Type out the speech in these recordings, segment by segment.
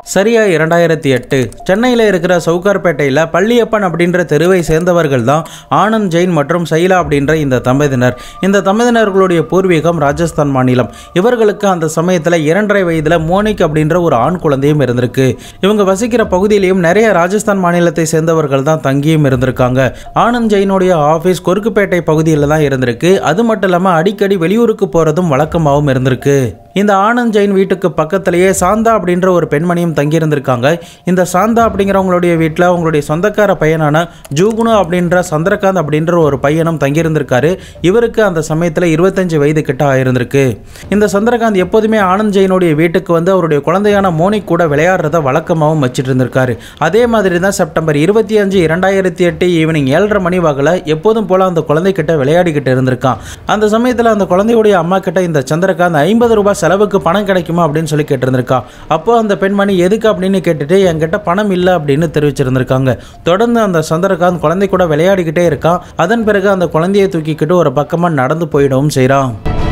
சரியா இரண்டாயிரத்தி எட்டு சென்னையில் இருக்கிற சவுகார்பேட்டையில் பள்ளியப்பன் அப்படின்ற தெருவை சேர்ந்தவர்கள் தான் ஆனந்த் ஜெயின் மற்றும் சைலா அப்படின்ற இந்த தம்பதியினர் இந்த தம்பதியினர்களுடைய பூர்வீகம் ராஜஸ்தான் மாநிலம் இவர்களுக்கு அந்த சமயத்தில் இரண்டரை வயதில் மோனிக் அப்படின்ற ஒரு ஆண் குழந்தையும் இருந்திருக்கு இவங்க வசிக்கிற பகுதியிலையும் நிறைய ராஜஸ்தான் மாநிலத்தை சேர்ந்தவர்கள் தான் தங்கியும் இருந்திருக்காங்க ஆனந்த் ஜெயினுடைய ஆஃபீஸ் கொருக்குப்பேட்டை பகுதியில் தான் இருந்திருக்கு அது மட்டும் இல்லாமல் அடிக்கடி வெளியூருக்கு போகிறதும் வழக்கமாகவும் இருந்திருக்கு இந்த ஆனந்த் ஜெயின் வீட்டுக்கு பக்கத்திலேயே சாந்தா அப்படின்ற ஒரு பெண்மணியும் தங்கியிருந்திருக்காங்க இந்த சாந்தா அப்படிங்கிறவங்களுடைய வீட்டில் அவங்களுடைய சொந்தக்கார பையனான ஜூகுனு அப்படின்ற சந்திரகாந்த் அப்படின்ற ஒரு பையனும் தங்கியிருந்திருக்காரு இவருக்கு அந்த சமயத்தில் இருபத்தஞ்சு வயது கிட்ட ஆயிருந்திருக்கு இந்த சந்திரகாந்த் எப்போதுமே ஆனந்த் ஜெயினுடைய வீட்டுக்கு வந்து அவருடைய குழந்தையான மோனிக் கூட விளையாடுறத வழக்கமாகவும் வச்சுட்டு இருந்திருக்காரு அதே மாதிரி தான் செப்டம்பர் இருபத்தி அஞ்சு இரண்டாயிரத்தி எட்டு ஈவினிங் ஏழரை மணி வாக்கில் எப்போதும் போல அந்த குழந்தைகிட்ட விளையாடிக்கிட்டு இருந்திருக்கான் அந்த சமயத்தில் அந்த குழந்தையுடைய அம்மா கிட்ட இந்த சந்திரகாந்த் ஐம்பது ரூபாய் செலவுக்கு பணம் கிடைக்குமா அப்படின்னு சொல்லி கேட்டிருந்திருக்கா அப்போ அந்த பெண்மணி எதுக்கு அப்படின்னு கேட்டுட்டு என்கிட்ட பணம் இல்லை அப்படின்னு தெரிவிச்சிருந்திருக்காங்க தொடர்ந்து அந்த சந்திரகாந்த் குழந்தை கூட விளையாடிக்கிட்டே இருக்கான் அதன் பிறகு அந்த குழந்தையை தூக்கிக்கிட்டு ஒரு பக்கமாக நடந்து போயிடவும் செய்கிறான்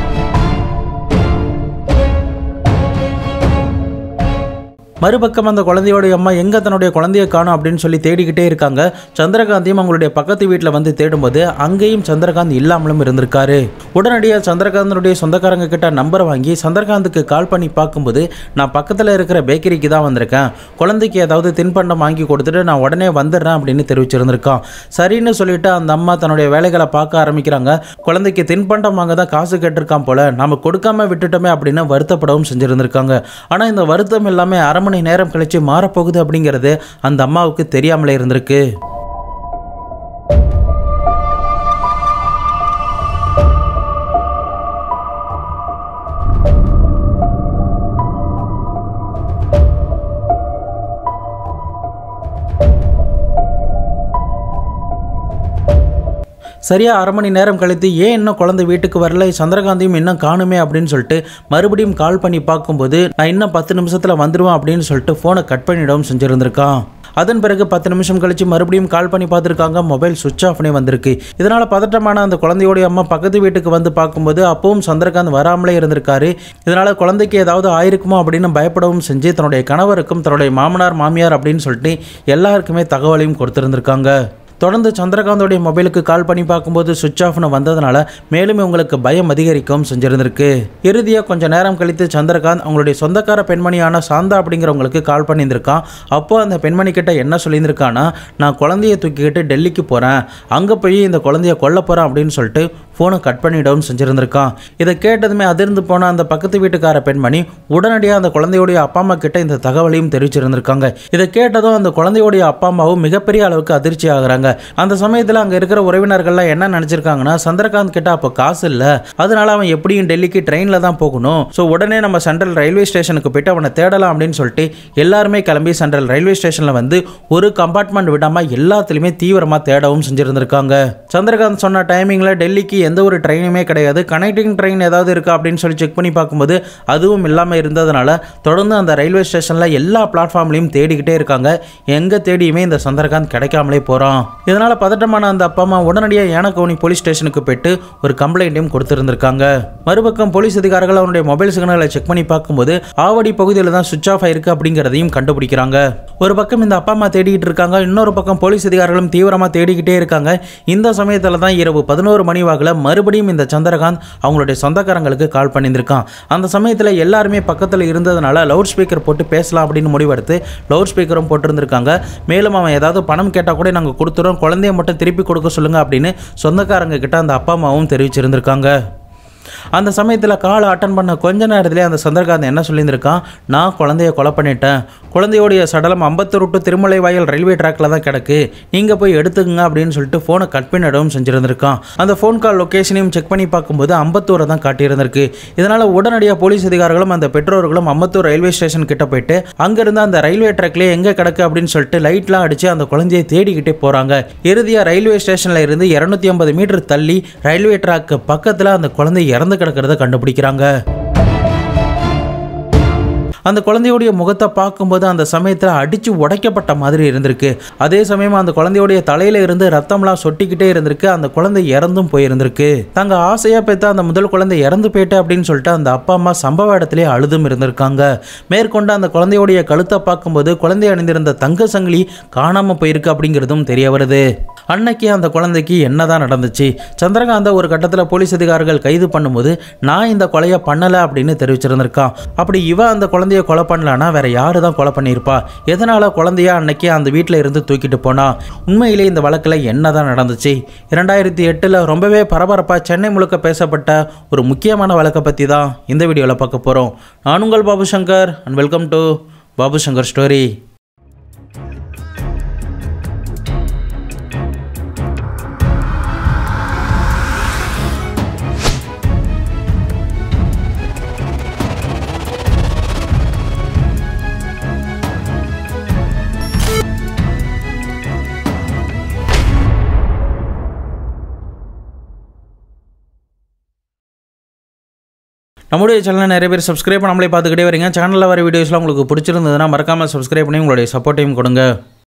மறுபக்கம் அந்த குழந்தையோடைய அம்மா எங்கே தன்னுடைய குழந்தையை காணும் அப்படின்னு சொல்லி தேடிக்கிட்டே இருக்காங்க சந்திரகாந்தையும் அவங்களுடைய பக்கத்து வீட்டில் வந்து தேடும்போது அங்கேயும் சந்திரகாந்த் இல்லாமலும் இருந்திருக்காரு உடனடியாக சந்திரகாந்தனுடைய சொந்தக்காரங்க கிட்ட நம்பர் வாங்கி சந்திரகாந்துக்கு கால் பண்ணி பார்க்கும்போது நான் பக்கத்தில் இருக்கிற பேக்கரிக்கு தான் வந்திருக்கேன் குழந்தைக்கு ஏதாவது தின்பண்டம் வாங்கி கொடுத்துட்டு நான் உடனே வந்துடுறேன் அப்படின்னு தெரிவிச்சிருந்திருக்கான் சரின்னு சொல்லிட்டு அந்த அம்மா தன்னுடைய வேலைகளை பார்க்க ஆரம்பிக்கிறாங்க குழந்தைக்கு தின்பண்டம் வாங்க தான் காசு கேட்டிருக்கான் போல நம்ம கொடுக்காம விட்டுட்டோமே அப்படின்னு வருத்தப்படவும் செஞ்சிருந்திருக்காங்க ஆனால் இந்த வருத்தம் எல்லாமே அரை மணி நேரம் கழிச்சு மாறப்போகுது அப்படிங்கிறது அந்த அம்மாவுக்கு தெரியாமலே இருந்திருக்கு சரியா அரை மணி நேரம் கழித்து ஏன் இன்னும் குழந்தை வீட்டுக்கு வரல சந்திரகாந்தியும் இன்னும் காணுமே அப்படின்னு சொல்லிட்டு மறுபடியும் கால் பண்ணி பார்க்கும்போது நான் இன்னும் பத்து நிமிஷத்தில் வந்துடுவேன் அப்படின்னு சொல்லிட்டு ஃபோனை கட் பண்ணிடவும் செஞ்சுருந்துருக்கான் அதன் பிறகு பத்து நிமிஷம் கழிச்சு மறுபடியும் கால் பண்ணி பார்த்துருக்காங்க மொபைல் சுவிட்ச் ஆஃப்னே வந்திருக்கு இதனால் பதட்டமான அந்த குழந்தையோடைய அம்மா பக்கத்து வீட்டுக்கு வந்து பார்க்கும்போது அப்பவும் சந்திரகாந்த் வராமலே இருந்திருக்காரு இதனால் குழந்தைக்கு ஏதாவது ஆயிருக்குமோ அப்படின்னு பயப்படவும் செஞ்சு தன்னுடைய கணவருக்கும் தன்னுடைய மாமனார் மாமியார் அப்படின்னு சொல்லிட்டு எல்லாருக்குமே தகவலையும் கொடுத்துருந்துருக்காங்க தொடர்ந்து சந்திரகாந்தோடைய மொபைலுக்கு கால் பண்ணி பார்க்கும்போது சுவிட்ச் ஆஃப்னு வந்ததுனால மேலும் இவங்களுக்கு பயம் அதிகரிக்கவும் செஞ்சிருந்திருக்கு இறுதியாக கொஞ்சம் நேரம் கழித்து சந்திரகாந்த் அவங்களுடைய சொந்தக்கார பெண்மணியான சாந்தா அப்படிங்கிறவங்களுக்கு கால் பண்ணியிருந்திருக்கான் அப்போ அந்த பெண்மணி கிட்ட என்ன சொல்லியிருந்திருக்கான்னா நான் குழந்தைய தூக்கிக்கிட்டு டெல்லிக்கு போகிறேன் அங்கே போய் இந்த குழந்தைய கொல்ல போகிறேன் அப்படின்னு சொல்லிட்டு ஃபோனை கட் பண்ணிடவும் செஞ்சுருந்திருக்கான் இதை கேட்டதுமே அதிர்ந்து போன அந்த பக்கத்து வீட்டுக்கார பெண்மணி உடனடியாக அந்த குழந்தையோடைய அப்பா அம்மா கிட்ட இந்த தகவலையும் தெரிவிச்சிருந்திருக்காங்க இதை கேட்டதும் அந்த குழந்தையோடைய அப்பா அம்மாவும் மிகப்பெரிய அளவுக்கு அதிர்ச்சி ஆகுறாங்க அந்த சமயத்தில் அங்கே இருக்கிற உறவினர்கள்லாம் என்ன நினச்சிருக்காங்கன்னா சந்திரகாந்த் கிட்ட அப்போ காசு இல்லை அதனால அவன் எப்படியும் டெல்லிக்கு ட்ரெயினில் தான் போகணும் ஸோ உடனே நம்ம சென்ட்ரல் ரயில்வே ஸ்டேஷனுக்கு போயிட்டு அவனை தேடலாம் அப்படின்னு சொல்லிட்டு எல்லாருமே கிளம்பி சென்ட்ரல் ரயில்வே ஸ்டேஷனில் வந்து ஒரு கம்பார்ட்மெண்ட் விடாமல் எல்லாத்துலேயுமே தீவிரமாக தேடவும் செஞ்சுருந்துருக்காங்க சந்திரகாந்த் சொன்ன டைமிங்கில் டெல்லிக்கு எந்த ஒரு ட்ரெயினுமே கிடையாது கனெக்டிங் ட்ரெயின் ஏதாவது இருக்கா அப்படின்னு சொல்லி செக் பண்ணி பார்க்கும்போது அதுவும் இல்லாமல் இருந்ததுனால தொடர்ந்து அந்த ரயில்வே ஸ்டேஷனில் எல்லா பிளாட்ஃபார்ம்லையும் தேடிக்கிட்டே இருக்காங்க எங்கே தேடியுமே இந்த சந்திரகாந்த் கிடைக்காமலே போகிறான் இதனால் பதட்டமான அந்த அப்பா அம்மா உடனடியாக யானகவுனி போலீஸ் ஸ்டேஷனுக்கு போயிட்டு ஒரு கம்ப்ளைண்ட்டையும் கொடுத்துருந்துருக்காங்க மறுபக்கம் போலீஸ் அதிகாரிகள் அவனுடைய மொபைல் சிக்னலை செக் பண்ணி பார்க்கும்போது ஆவடி பகுதியில் தான் சுவிச் ஆஃப் ஆயிருக்கு அப்படிங்கிறதையும் கண்டுபிடிக்கிறாங்க ஒரு பக்கம் இந்த அப்பா அம்மா தேடிக்கிட்டு இருக்காங்க இன்னொரு பக்கம் போலீஸ் அதிகாரிகளும் தீவிரமாக தேடிக்கிட்டே இருக்காங்க இந்த சமயத்தில் தான் இரவு பதினோரு மணி வாக்கில் மறுபடியும் இந்த சந்திரகாந்த் அவங்களுடைய சொந்தக்காரங்களுக்கு கால் பண்ணியிருந்திருக்கான் அந்த சமயத்தில் எல்லாருமே பக்கத்தில் இருந்ததுனால லவுட் ஸ்பீக்கர் போட்டு பேசலாம் அப்படின்னு முடிவெடுத்து லவுட் ஸ்பீக்கரும் போட்டிருந்திருக்காங்க மேலும் அவன் ஏதாவது பணம் கேட்டால் கூட நாங்கள் கொடுத்துறோம் குழந்தைய மட்டும் திருப்பி கொடுக்க சொல்லுங்க அப்படின்னு சொந்தக்காரங்க கிட்ட அந்த அப்பா அம்மாவும் தெரிவிச்சிருந்திருக்காங்க அந்த சமயத்தில் கால் அட்டன் பண்ண கொஞ்ச நேரத்திலே அந்த சந்திரகாந்த் என்ன சொல்லியிருந்திருக்கான் நான் குழந்தைய கொலை பண்ணிட்டேன் குழந்தையோடைய சடலம் அம்பத்தூர் டு திருமலை வாயில் ரயில்வே ட்ராக்ல தான் கிடக்கு நீங்கள் போய் எடுத்துக்கங்க அப்படின்னு சொல்லிட்டு ஃபோனை கட் பண்ணிடவும் செஞ்சுருந்திருக்கான் அந்த ஃபோன் கால் லொக்கேஷனையும் செக் பண்ணி பார்க்கும்போது அம்பத்தூரை தான் காட்டியிருந்திருக்கு இதனால் உடனடியாக போலீஸ் அதிகாரிகளும் அந்த பெற்றோர்களும் அம்பத்தூர் ரயில்வே ஸ்டேஷன் கிட்ட போயிட்டு அங்கேருந்து அந்த ரயில்வே ட்ராக்லேயே எங்கே கிடக்கு அப்படின்னு சொல்லிட்டு லைட்லாம் அடித்து அந்த குழந்தையை தேடிக்கிட்டே போகிறாங்க இறுதியாக ரயில்வே ஸ்டேஷனில் இருந்து இரநூத்தி ஐம்பது மீட்டர் தள்ளி ரயில்வே ட்ராக்கு பக்கத்தில் அந்த குழந்தை இறந்து கிடக்கிறத கண்டுபிடிக்கிறாங்க அந்த குழந்தையுடைய முகத்தை பார்க்கும்போது அந்த சமயத்தில் அடித்து உடைக்கப்பட்ட மாதிரி இருந்திருக்கு அதே சமயம் அந்த குழந்தையுடைய தலையில இருந்து ரத்தம்லாம் சொட்டிக்கிட்டே இருந்திருக்கு அந்த குழந்தை இறந்தும் போயிருந்திருக்கு தங்க ஆசையா பெற்ற அந்த முதல் குழந்தை இறந்து போயிட்டு அப்படின்னு சொல்லிட்டு அந்த அப்பா அம்மா சம்பவ இடத்திலே அழுதும் இருந்திருக்காங்க மேற்கொண்டு அந்த குழந்தையுடைய கழுத்தை பார்க்கும்போது குழந்தை அணிந்திருந்த தங்க சங்கிலி காணாம போயிருக்கு அப்படிங்கிறதும் தெரிய வருது அன்னைக்கு அந்த குழந்தைக்கு என்னதான் நடந்துச்சு சந்திரகாந்த ஒரு கட்டத்தில் போலீஸ் அதிகாரிகள் கைது பண்ணும்போது நான் இந்த கொலையை பண்ணலை அப்படின்னு தெரிவிச்சிருந்திருக்கான் அப்படி இவ அந்த குழந்தைய கொலை பண்ணலன்னா வேற யாரு தான் கொலை பண்ணியிருப்பா எதனால குழந்தைய அன்னைக்கு அந்த வீட்டில் இருந்து தூக்கிட்டு போனா உண்மையிலே இந்த வழக்கில் என்னதான் நடந்துச்சு இரண்டாயிரத்தி எட்டில் ரொம்பவே பரபரப்பாக சென்னை முழுக்க பேசப்பட்ட ஒரு முக்கியமான வழக்கை பற்றி தான் இந்த வீடியோவில் பார்க்க போகிறோம் நான் உங்கள் Babu Shankar and welcome to Babu Shankar story நம்முடைய சேனலை நிறைய பேர் சப்ஸ்கிரைப் பண்ணாமலே பார்த்துக்கிட்டே வரீங்க சேனலில் வர வீடியோஸ்லாம் உங்களுக்கு பிடிச்சிருந்ததுன்னா மறக்காமல் சப்ஸ்கிரைப் பண்ணி உங்களுடைய சப்போர்ட்டையும் கொடுங்க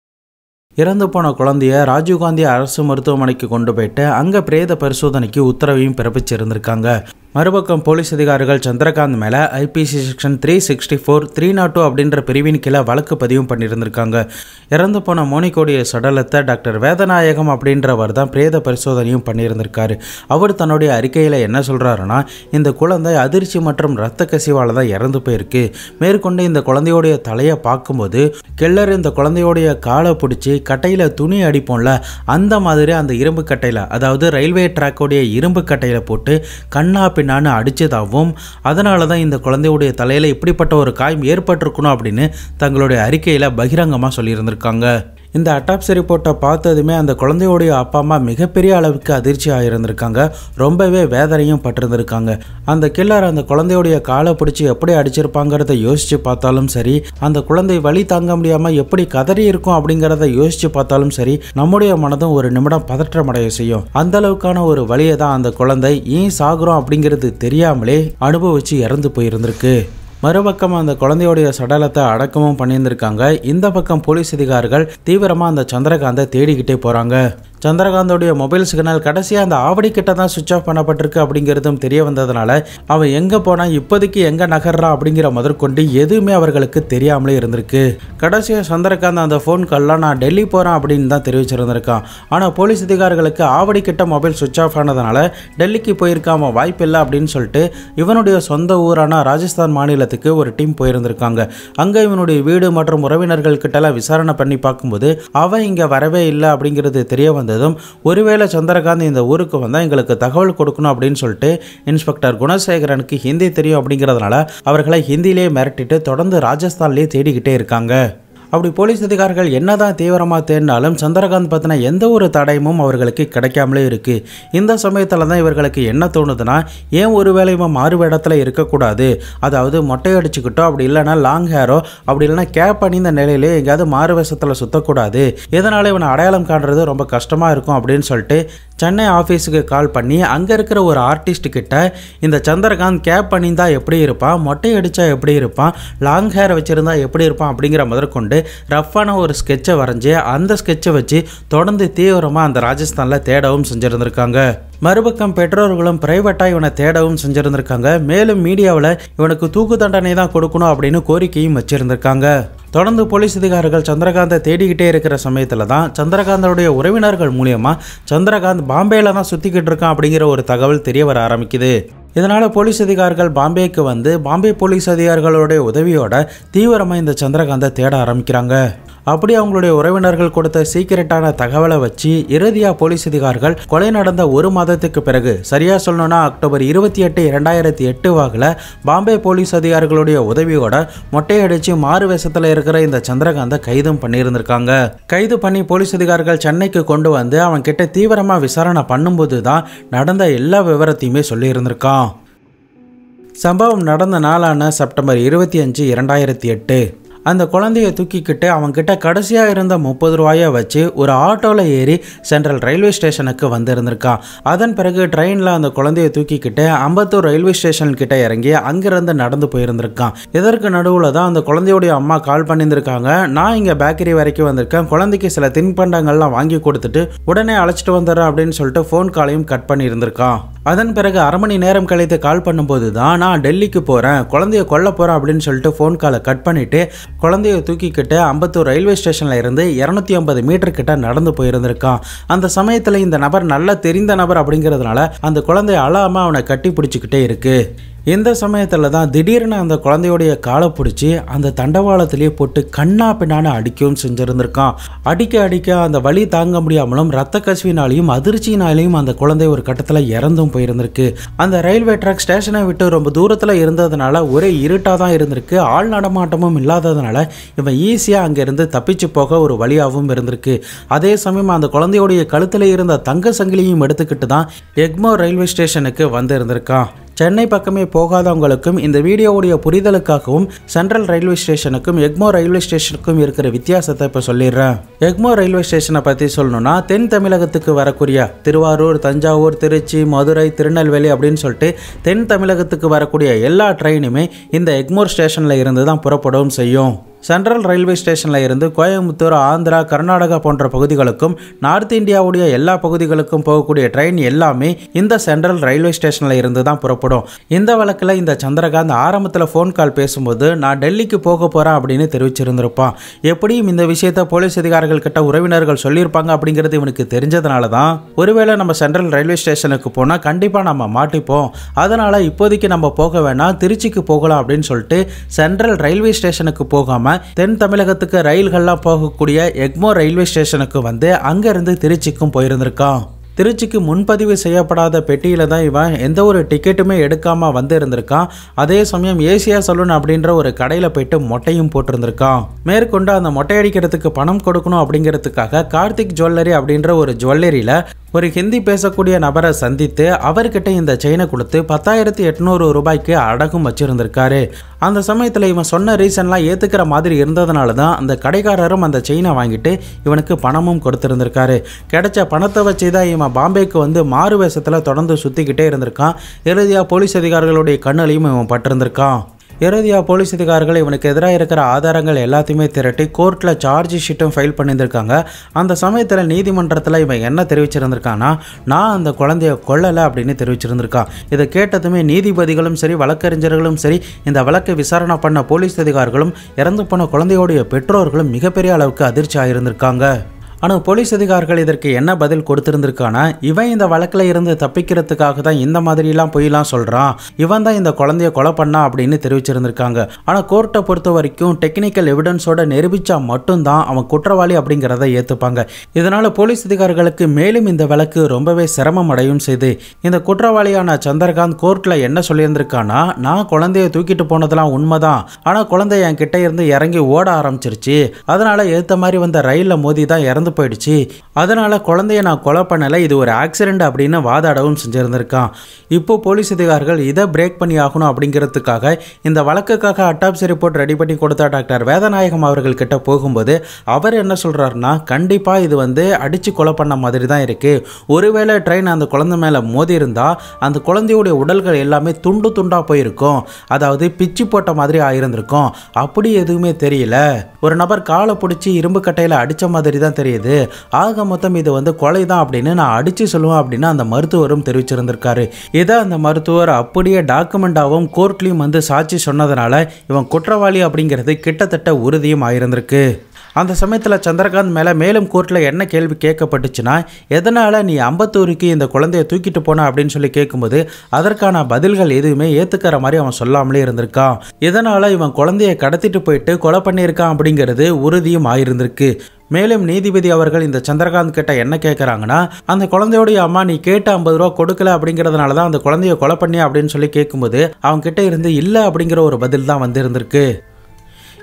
இறந்து போன குழந்தைய ராஜீவ்காந்தி அரசு மருத்துவமனைக்கு கொண்டு போயிட்டு அங்கே பிரேத பரிசோதனைக்கு உத்தரவையும் பிறப்பிச்சிருந்திருக்காங்க மறுபக்கம் போலீஸ் அதிகாரிகள் சந்திரகாந்த் மேலே IPC section three sixty four three not two அப்படின்ற பிரிவின் கீழே வழக்கு பதிவும் பண்ணியிருந்திருக்காங்க இறந்து போன மோனிகோடைய சடலத்தை டாக்டர் வேதநாயகம் அப்படின்றவர் தான் பிரேத பரிசோதனையும் பண்ணியிருந்திருக்காரு அவர் தன்னுடைய அறிக்கையில் என்ன சொல்கிறாருன்னா இந்த குழந்தை அதிர்ச்சி மற்றும் இரத்த கசிவால் தான் இறந்து போயிருக்கு மேற்கொண்டு இந்த குழந்தையோடைய தலையை பார்க்கும்போது கில்லர் இந்த குழந்தையோடைய காலை பிடிச்சி கட்டையில் துணி அடிப்போம்ல அந்த மாதிரி அந்த இரும்பு கட்டையில் அதாவது ரயில்வே ட்ராக்கோடைய இரும்பு கட்டையில் போட்டு கண்ணா பின்னான்னு அடித்ததாகவும் அதனால தான் இந்த குழந்தையுடைய தலையில் இப்படிப்பட்ட ஒரு காயம் ஏற்பட்டிருக்கணும் அப்படின்னு தங்களுடைய அறிக்கையில் பகிரங்கமாக சொல்லியிருந்திருக்காங்க இந்த அட்டாப்சி ரிப்போர்ட்டை பார்த்ததுமே அந்த குழந்தையோடைய அப்பா அம்மா மிகப்பெரிய அளவுக்கு அதிர்ச்சி ஆகியிருந்திருக்காங்க ரொம்பவே வேதனையும் பட்டிருந்திருக்காங்க அந்த கில்லர் அந்த குழந்தையோடைய காலை பிடிச்சி எப்படி அடிச்சிருப்பாங்கிறத யோசித்து பார்த்தாலும் சரி அந்த குழந்தை வலி தாங்க முடியாமல் எப்படி கதறி இருக்கும் அப்படிங்கிறத யோசித்து பார்த்தாலும் சரி நம்முடைய மனதும் ஒரு நிமிடம் பதற்றமடைய செய்யும் அந்த அளவுக்கான ஒரு வழியை தான் அந்த குழந்தை ஏன் சாகுறோம் அப்படிங்கிறது தெரியாமலே அனுபவிச்சு இறந்து போயிருந்திருக்கு மறுபக்கம் அந்த குழந்தையோடைய சடலத்தை அடக்கமும் பண்ணியிருந்திருக்காங்க இந்த பக்கம் போலீஸ் அதிகாரிகள் தீவிரமாக அந்த சந்திரகாந்தை தேடிக்கிட்டே போகிறாங்க சந்திரகாந்தோடைய மொபைல் சிக்னல் கடைசியாக அந்த ஆவடி கிட்ட தான் சுவிச் ஆஃப் பண்ணப்பட்டிருக்கு அப்படிங்கிறதும் தெரிய வந்ததுனால அவன் எங்கே போனால் இப்போதைக்கு எங்கே நகர்றான் அப்படிங்கிற முதற்கொண்டு எதுவுமே அவர்களுக்கு தெரியாமலே இருந்திருக்கு கடைசியாக சந்திரகாந்த் அந்த ஃபோன் கால்லாம் நான் டெல்லி போகிறேன் அப்படின்னு தான் தெரிவிச்சிருந்திருக்கான் ஆனால் போலீஸ் அதிகாரிகளுக்கு ஆவடி கிட்ட மொபைல் சுவிச் ஆஃப் ஆனதுனால டெல்லிக்கு போயிருக்காம வாய்ப்பில்லை அப்படின்னு சொல்லிட்டு இவனுடைய சொந்த ஊரான ராஜஸ்தான் மாநிலத்துக்கு ஒரு டீம் போயிருந்திருக்காங்க அங்கே இவனுடைய வீடு மற்றும் உறவினர்கள் கிட்டலாம் விசாரணை பண்ணி பார்க்கும்போது அவன் இங்கே வரவே இல்லை அப்படிங்கிறது தெரிய வந்ததும் ஒருவேளை சந்திரகாந்த் இந்த ஊருக்கு வந்தால் எங்களுக்கு தகவல் கொடுக்கணும் அப்படின்னு சொல்லிட்டு இன்ஸ்பெக்டர் குணசேகரனுக்கு ஹிந்தி தெரியும் அப்படிங்கிறதுனால அவர்களை ஹிந்திலேயே மிரட்டிட்டு தொடர்ந்து ராஜஸ்தான்லேயே தேடிக்கிட்டே இருக்காங்க அப்படி போலீஸ் அதிகாரிகள் என்னதான் தீவிரமாக தேடினாலும் சந்திரகாந்த் பற்றின எந்த ஒரு தடயமும் அவர்களுக்கு கிடைக்காமலே இருக்கு இந்த சமயத்தில் தான் இவர்களுக்கு என்ன தோணுதுன்னா ஏன் ஒருவேளை இவன் மாறு இடத்துல இருக்கக்கூடாது அதாவது மொட்டை அடிச்சுக்கிட்டோ அப்படி இல்லைன்னா லாங் ஹேரோ அப்படி இல்லைன்னா கேப் அணிந்த நிலையிலே எங்கேயாவது மாறு வேஷத்தில் சுற்றக்கூடாது இதனால் இவனை அடையாளம் காண்றது ரொம்ப கஷ்டமாக இருக்கும் அப்படின்னு சொல்லிட்டு சென்னை ஆஃபீஸுக்கு கால் பண்ணி அங்கே இருக்கிற ஒரு ஆர்டிஸ்ட் கிட்ட இந்த சந்திரகாந்த் கேப் பண்ணியிருந்தா எப்படி இருப்பான் மொட்டை அடித்தா எப்படி இருப்பான் லாங் ஹேர் வச்சுருந்தா எப்படி இருப்பான் அப்படிங்கிற முதற்கொண்டு ரஃப்பான ஒரு ஸ்கெட்சை வரைஞ்சி அந்த ஸ்கெட்சை வச்சு தொடர்ந்து தீவிரமாக அந்த ராஜஸ்தானில் தேடவும் செஞ்சுருந்துருக்காங்க மறுபக்கம் பெற்றோர்களும் பிரைவேட்டாக இவனை தேடவும் செஞ்சுருந்துருக்காங்க மேலும் மீடியாவில் இவனுக்கு தூக்கு தண்டனை தான் கொடுக்கணும் அப்படின்னு கோரிக்கையும் வச்சிருந்திருக்காங்க தொடர்ந்து போலீஸ் அதிகாரிகள் சந்திரகாந்தை தேடிக்கிட்டே இருக்கிற சமயத்தில் தான் சந்திரகாந்தனுடைய உறவினர்கள் மூலியமா சந்திரகாந்த் பாம்பேல தான் சுற்றிக்கிட்டு இருக்கான் அப்படிங்கிற ஒரு தகவல் தெரிய வர ஆரம்பிக்குது இதனால் போலீஸ் அதிகாரிகள் பாம்பேக்கு வந்து பாம்பே போலீஸ் அதிகாரிகளுடைய உதவியோட தீவிரமாக இந்த சந்திரகாந்தை தேட ஆரம்பிக்கிறாங்க அப்படி அவங்களுடைய உறவினர்கள் கொடுத்த சீக்கிரட்டான தகவலை வச்சு இறுதியாக போலீஸ் அதிகாரிகள் கொலை நடந்த ஒரு மாதத்துக்கு பிறகு சரியா சொல்லணும்னா அக்டோபர் இருபத்தி எட்டு இரண்டாயிரத்தி எட்டு வாக்கில் பாம்பே போலீஸ் அதிகாரிகளுடைய உதவியோட மொட்டையடிச்சு மாறு வேஷத்தில் இருக்கிற இந்த சந்திரகாந்தை கைதும் பண்ணியிருந்திருக்காங்க கைது பண்ணி போலீஸ் அதிகாரிகள் சென்னைக்கு கொண்டு வந்து அவன் கிட்ட தீவிரமாக விசாரணை பண்ணும்போது தான் நடந்த எல்லா விவரத்தையுமே சொல்லியிருந்திருக்கான் சம்பவம் நடந்த நாளான செப்டம்பர் இருபத்தி அஞ்சு இரண்டாயிரத்தி எட்டு அந்த குழந்தைய தூக்கிக்கிட்டு அவன்கிட்ட கடைசியாக இருந்த முப்பது ரூபாயை வச்சு ஒரு ஆட்டோவில் ஏறி சென்ட்ரல் ரயில்வே ஸ்டேஷனுக்கு வந்திருந்திருக்கான் அதன் பிறகு ட்ரெயினில் அந்த குழந்தைய தூக்கிக்கிட்டு அம்பத்தூர் ரயில்வே ஸ்டேஷன் கிட்ட இறங்கி அங்கிருந்து நடந்து போயிருந்திருக்கான் இதற்கு நடுவில் தான் அந்த குழந்தையுடைய அம்மா கால் பண்ணியிருந்திருக்காங்க நான் இங்கே பேக்கரி வரைக்கும் வந்திருக்கேன் குழந்தைக்கு சில தின்பண்டங்கள்லாம் வாங்கி கொடுத்துட்டு உடனே அழைச்சிட்டு வந்துடுறேன் அப்படின்னு சொல்லிட்டு ஃபோன் காலையும் கட் பண்ணியிருந்திருக்கான் அதன் பிறகு அரை மணி நேரம் கழித்து கால் பண்ணும்போது தான் நான் டெல்லிக்கு போகிறேன் குழந்தைய கொல்ல போகிறேன் அப்படின்னு சொல்லிட்டு ஃபோன் காலை கட் பண்ணிவிட்டு குழந்தைய தூக்கிக்கிட்டு அம்பத்தூர் ரயில்வே ஸ்டேஷனில் இருந்து இரநூத்தி ஐம்பது மீட்டர் கிட்ட நடந்து போயிருந்திருக்கான் அந்த சமயத்தில் இந்த நபர் நல்லா தெரிந்த நபர் அப்படிங்கிறதுனால அந்த குழந்தைய அழாமல் அவனை கட்டி பிடிச்சிக்கிட்டே இருக்கு இந்த சமயத்தில் தான் திடீர்னு அந்த குழந்தையுடைய காலை பிடிச்சி அந்த தண்டவாளத்திலேயே போட்டு கண்ணா பின்னான்னு அடிக்கவும் செஞ்சுருந்துருக்கான் அடிக்க அடிக்க அந்த வலி தாங்க முடியாமலும் ரத்த கசிவினாலையும் அதிர்ச்சியினாலையும் அந்த குழந்தை ஒரு கட்டத்தில் இறந்தும் போயிருந்திருக்கு அந்த ரயில்வே ட்ராக் ஸ்டேஷனை விட்டு ரொம்ப தூரத்தில் இருந்ததுனால ஒரே இருட்டாக தான் இருந்திருக்கு ஆள் நடமாட்டமும் இல்லாததுனால இவன் ஈஸியாக அங்கேருந்து தப்பிச்சு போக ஒரு வழியாகவும் இருந்திருக்கு அதே சமயம் அந்த குழந்தையுடைய கழுத்தில் இருந்த தங்க சங்கிலியும் எடுத்துக்கிட்டு தான் எக்மோர் ரயில்வே ஸ்டேஷனுக்கு வந்து இருந்திருக்கான் சென்னை பக்கமே போகாதவங்களுக்கும் இந்த வீடியோவுடைய புரிதலுக்காகவும் சென்ட்ரல் ரயில்வே ஸ்டேஷனுக்கும் எக்மோ ரயில்வே ஸ்டேஷனுக்கும் இருக்கிற வித்தியாசத்தை இப்போ சொல்லிடுறேன் எக்மோ ரயில்வே ஸ்டேஷனை பற்றி சொல்லணும்னா தென் தமிழகத்துக்கு வரக்கூடிய திருவாரூர் தஞ்சாவூர் திருச்சி மதுரை திருநெல்வேலி அப்படின்னு சொல்லிட்டு தென் தமிழகத்துக்கு வரக்கூடிய எல்லா ட்ரெயினுமே இந்த எக்மோர் ஸ்டேஷனில் இருந்து தான் புறப்படவும் செய்யும் சென்ட்ரல் ரயில்வே ஸ்டேஷனில் இருந்து கோயம்புத்தூர் ஆந்திரா கர்நாடகா போன்ற பகுதிகளுக்கும் நார்த் இந்தியாவுடைய எல்லா பகுதிகளுக்கும் போகக்கூடிய ட்ரெயின் எல்லாமே இந்த சென்ட்ரல் ரயில்வே ஸ்டேஷனில் இருந்து தான் புறப்படும் இந்த வழக்கில் இந்த சந்திரகாந்த் ஆரம்பத்தில் ஃபோன் கால் பேசும்போது நான் டெல்லிக்கு போக போகிறேன் அப்படின்னு தெரிவிச்சிருந்திருப்பான் எப்படியும் இந்த விஷயத்த போலீஸ் அதிகாரிகள் கிட்ட உறவினர்கள் சொல்லியிருப்பாங்க அப்படிங்கிறது இவனுக்கு தெரிஞ்சதுனால தான் ஒருவேளை நம்ம சென்ட்ரல் ரயில்வே ஸ்டேஷனுக்கு போனால் கண்டிப்பாக நம்ம மாட்டிப்போம் அதனால் இப்போதைக்கு நம்ம போக வேணாம் திருச்சிக்கு போகலாம் அப்படின்னு சொல்லிட்டு சென்ட்ரல் ரயில்வே ஸ்டேஷனுக்கு போகாமல் தென் தமிழகத்துக்கு ரயில்கள்லாம் போகக்கூடிய எக்மோ ரயில்வே ஸ்டேஷனுக்கு வந்து அங்கேருந்து திருச்சிக்கும் போயிருந்திருக்கான் திருச்சிக்கு முன்பதிவு செய்யப்படாத பெட்டியில தான் இவன் எந்த ஒரு டிக்கெட்டுமே எடுக்காம வந்து இருந்திருக்கான் அதே சமயம் ஏசியா சலூன் அப்படின்ற ஒரு கடையில் போயிட்டு மொட்டையும் போட்டிருந்திருக்கான் மேற்கொண்டு அந்த மொட்டை அடிக்கிறதுக்கு பணம் கொடுக்கணும் அப்படிங்கிறதுக்காக கார்த்திக் ஜுவல்லரி அப்படின்ற ஒரு ஜுவல்லரியில் ஒரு ஹிந்தி பேசக்கூடிய நபரை சந்தித்து அவர்கிட்ட இந்த செயினை கொடுத்து பத்தாயிரத்தி எட்நூறு ரூபாய்க்கு அடகும் வச்சிருந்திருக்காரு அந்த சமயத்தில் இவன் சொன்ன ரீசன்லாம் ஏற்றுக்கிற மாதிரி இருந்ததுனால தான் அந்த கடைக்காரரும் அந்த செயினை வாங்கிட்டு இவனுக்கு பணமும் கொடுத்துருந்துருக்காரு கிடைச்ச பணத்தை வச்சு தான் இவன் பாம்பேக்கு வந்து மாறு வேஷத்தில் தொடர்ந்து சுற்றிக்கிட்டே இருந்திருக்கான் இறுதியாக போலீஸ் அதிகாரிகளுடைய கண்ணிலையும் இவன் பட்டிருந்திருக்கான் இறுதியாக போலீஸ் அதிகாரிகள் இவனுக்கு எதிராக இருக்கிற ஆதாரங்கள் எல்லாத்தையுமே திரட்டி கோர்ட்டில் சார்ஜ் ஷீட்டும் ஃபைல் பண்ணியிருந்திருக்காங்க அந்த சமயத்தில் நீதிமன்றத்தில் இவன் என்ன தெரிவிச்சிருந்திருக்கான்னா நான் அந்த குழந்தைய கொல்லலை அப்படின்னு தெரிவிச்சிருந்திருக்கான் இதை கேட்டதுமே நீதிபதிகளும் சரி வழக்கறிஞர்களும் சரி இந்த வழக்கை விசாரணை பண்ண போலீஸ் அதிகாரிகளும் இறந்து போன குழந்தையோடைய பெற்றோர்களும் மிகப்பெரிய அளவுக்கு அதிர்ச்சி ஆயிருந்திருக்காங்க ஆனால் போலீஸ் அதிகாரிகள் இதற்கு என்ன பதில் கொடுத்திருந்திருக்கானா இவன் இந்த வழக்கில் இருந்து தப்பிக்கிறதுக்காக தான் இந்த மாதிரிலாம் பொய்லாம் சொல்கிறான் இவன் தான் இந்த குழந்தைய கொலை பண்ணா அப்படின்னு தெரிவிச்சிருந்திருக்காங்க ஆனால் கோர்ட்டை பொறுத்த வரைக்கும் டெக்னிக்கல் எவிடன்ஸோட நிரூபித்தா மட்டும்தான் அவன் குற்றவாளி அப்படிங்கிறத ஏற்றுப்பாங்க இதனால் போலீஸ் அதிகாரிகளுக்கு மேலும் இந்த வழக்கு ரொம்பவே சிரமம் அடையும் செய்து இந்த குற்றவாளியான சந்திரகாந்த் கோர்ட்டில் என்ன சொல்லியிருந்திருக்கானா நான் குழந்தைய தூக்கிட்டு போனதெல்லாம் உண்மைதான் ஆனால் குழந்தை என் கிட்ட இருந்து இறங்கி ஓட ஆரம்பிச்சிருச்சு அதனால ஏற்ற மாதிரி வந்த ரயிலில் மோதி தான் இறந்து போயிடுச்சு அதனால குழந்தைய நான் கொலை பண்ணலை இது ஒரு ஆக்சிடென்ட் அப்படின்னு வாதாடவும் செஞ்சிருந்திருக்கான் இப்போ போலீஸ் அதிகாரிகள் இதை பிரேக் பண்ணி ஆகணும் அப்படிங்கிறதுக்காக இந்த வழக்குக்காக அட்டாப்சி ரிப்போர்ட் ரெடி பண்ணி கொடுத்த டாக்டர் வேதநாயகம் அவர்கள் கிட்ட போகும்போது அவர் என்ன சொல்றாருன்னா கண்டிப்பா இது வந்து அடிச்சு கொலை பண்ண மாதிரி தான் இருக்கு ஒருவேளை ட்ரெயின் அந்த குழந்தை மேல மோதி இருந்தா அந்த குழந்தையுடைய உடல்கள் எல்லாமே துண்டு துண்டா போயிருக்கும் அதாவது பிச்சு போட்ட மாதிரி ஆயிருந்திருக்கும் அப்படி எதுவுமே தெரியல ஒரு நபர் காலை பிடிச்சி இரும்பு கட்டையில அடிச்ச மாதிரி தான் தெரியுது ஆக மொத்தம் இது வந்து கொலை தான் அப்படின்னு நான் அடிச்சு சொல்லுவேன் அப்படின்னு அந்த மருத்துவரும் தெரிவிச்சிருந்திருக்காரு இதை அந்த மருத்துவர் அப்படியே டாக்குமெண்டாகவும் கோர்ட்லையும் வந்து சாட்சி சொன்னதுனால இவன் குற்றவாளி அப்படிங்கிறது கிட்டத்தட்ட உறுதியும் ஆயிருந்திருக்கு அந்த சமயத்தில் சந்திரகாந்த் மேலே மேலும் கோர்ட்டில் என்ன கேள்வி கேட்கப்பட்டுச்சுன்னா எதனால் நீ அம்பத்தூருக்கு இந்த குழந்தைய தூக்கிட்டு போன அப்படின்னு சொல்லி கேட்கும்போது அதற்கான பதில்கள் எதுவுமே ஏற்றுக்கிற மாதிரி அவன் சொல்லாமலே இருந்திருக்கான் இதனால் இவன் குழந்தைய கடத்திட்டு போயிட்டு கொலை பண்ணியிருக்கான் அப்படிங்கிறது உறுதியும் ஆயிருந்திருக்கு மேலும் நீதிபதி அவர்கள் இந்த சந்திரகாந்த் கிட்ட என்ன கேட்குறாங்கன்னா அந்த குழந்தையோடைய அம்மா நீ கேட்ட ஐம்பது ரூபா கொடுக்கல அப்படிங்கிறதுனால தான் அந்த குழந்தைய கொலை பண்ணி அப்படின்னு சொல்லி கேட்கும்போது அவங்க கிட்ட இருந்து இல்லை அப்படிங்கிற ஒரு பதில் தான் வந்து இருந்திருக்கு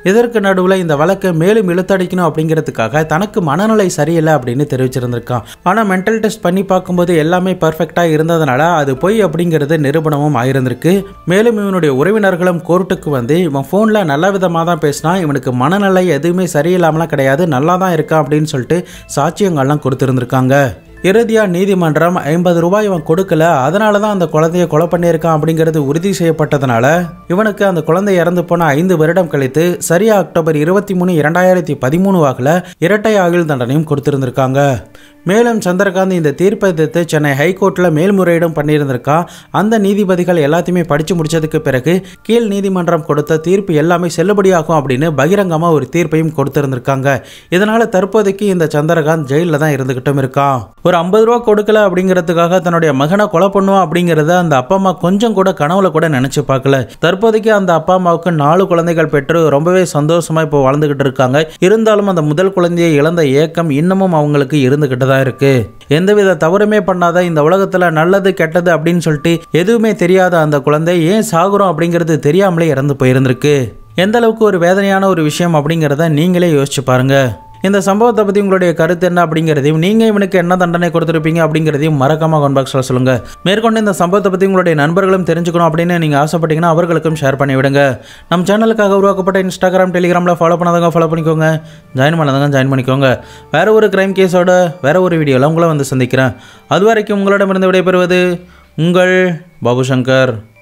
இதற்கு நடுவில் இந்த வழக்கை மேலும் இழுத்தடிக்கணும் அப்படிங்கிறதுக்காக தனக்கு மனநிலை சரியில்லை அப்படின்னு தெரிவிச்சிருந்திருக்கான் ஆனால் மென்டல் டெஸ்ட் பண்ணி பார்க்கும்போது எல்லாமே பர்ஃபெக்டாக இருந்ததுனால அது பொய் அப்படிங்கிறது நிரூபணமும் ஆயிருந்திருக்கு மேலும் இவனுடைய உறவினர்களும் கோர்ட்டுக்கு வந்து இவன் ஃபோனில் நல்ல விதமாக தான் பேசினா இவனுக்கு மனநிலை எதுவுமே சரியில்லாமலாம் கிடையாது நல்லா தான் இருக்கான் அப்படின்னு சொல்லிட்டு சாட்சியங்கள்லாம் கொடுத்துருந்துருக்காங்க இறுதியாக நீதிமன்றம் ஐம்பது ரூபாய் இவன் கொடுக்கல அதனால தான் அந்த குழந்தைய கொலை பண்ணியிருக்கான் அப்படிங்கிறது உறுதி செய்யப்பட்டதுனால இவனுக்கு அந்த குழந்தை இறந்து போன ஐந்து வருடம் கழித்து சரியா அக்டோபர் இருபத்தி மூணு இரண்டாயிரத்தி பதிமூணு வாக்கில் இரட்டை ஆயுள் தண்டனையும் கொடுத்திருந்திருக்காங்க மேலும் சந்திரகாந்த் இந்த தீர்ப்பை எதிர்த்து சென்னை ஹைகோர்ட்டில் மேல்முறையீடும் பண்ணியிருந்திருக்கான் அந்த நீதிபதிகள் எல்லாத்தையுமே படித்து முடிச்சதுக்கு பிறகு கீழ் நீதிமன்றம் கொடுத்த தீர்ப்பு எல்லாமே செல்லுபடியாகும் அப்படின்னு பகிரங்கமாக ஒரு தீர்ப்பையும் கொடுத்திருந்திருக்காங்க இதனால தற்போதைக்கு இந்த சந்திரகாந்த் ஜெயிலில் தான் இருந்துகிட்டும் இருக்கான் ஒரு ஐம்பது ரூபா கொடுக்கல அப்படிங்கிறதுக்காக தன்னுடைய மகனை கொலை பண்ணுவான் அப்படிங்கிறத அந்த அப்பா அம்மா கொஞ்சம் கூட கனவுல கூட நினைச்சு பார்க்கல தற்போதைக்கு அந்த அப்பா அம்மாவுக்கு நாலு குழந்தைகள் பெற்று ரொம்பவே சந்தோஷமா இப்போ வாழ்ந்துகிட்டு இருக்காங்க இருந்தாலும் அந்த முதல் குழந்தையை இழந்த ஏக்கம் இன்னமும் அவங்களுக்கு இருந்துகிட்டு தான் இருக்கு எந்தவித தவறுமே பண்ணாத இந்த உலகத்துல நல்லது கெட்டது அப்படின்னு சொல்லிட்டு எதுவுமே தெரியாத அந்த குழந்தை ஏன் சாகுறோம் அப்படிங்கிறது தெரியாமலே இறந்து போயிருந்திருக்கு எந்த அளவுக்கு ஒரு வேதனையான ஒரு விஷயம் அப்படிங்கிறத நீங்களே யோசிச்சு பாருங்க இந்த சம்பவத்தை பற்றி உங்களுடைய கருத்து என்ன அப்படிங்கிறதையும் நீங்கள் இவனுக்கு என்ன தண்டனை கொடுத்துருப்பீங்க அப்படிங்கிறதையும் மறக்காம கமெண்ட் பாக்ஸில் சொல்லுங்கள் மேற்கொண்டு இந்த சம்பவத்தை பற்றி உங்களுடைய நண்பர்களும் தெரிஞ்சுக்கணும் அப்படின்னு நீங்கள் ஆசைப்பட்டீங்கன்னா அவர்களுக்கும் ஷேர் பண்ணி விடுங்க நம்ம சேனலுக்காக உருவாக்கப்பட்ட இன்ஸ்டாகிராம் டெலிகிராமில் ஃபாலோ பண்ணாதவங்க ஃபாலோ பண்ணிக்கோங்க ஜாயின் பண்ணாதவங்க ஜாயின் பண்ணிக்கோங்க வேற ஒரு கிரைம் கேஸோட வேற ஒரு வீடியோவில் உங்களை வந்து சந்திக்கிறேன் அது வரைக்கும் உங்களிடமிருந்து விடைபெறுவது உங்கள் பாபு சங்கர்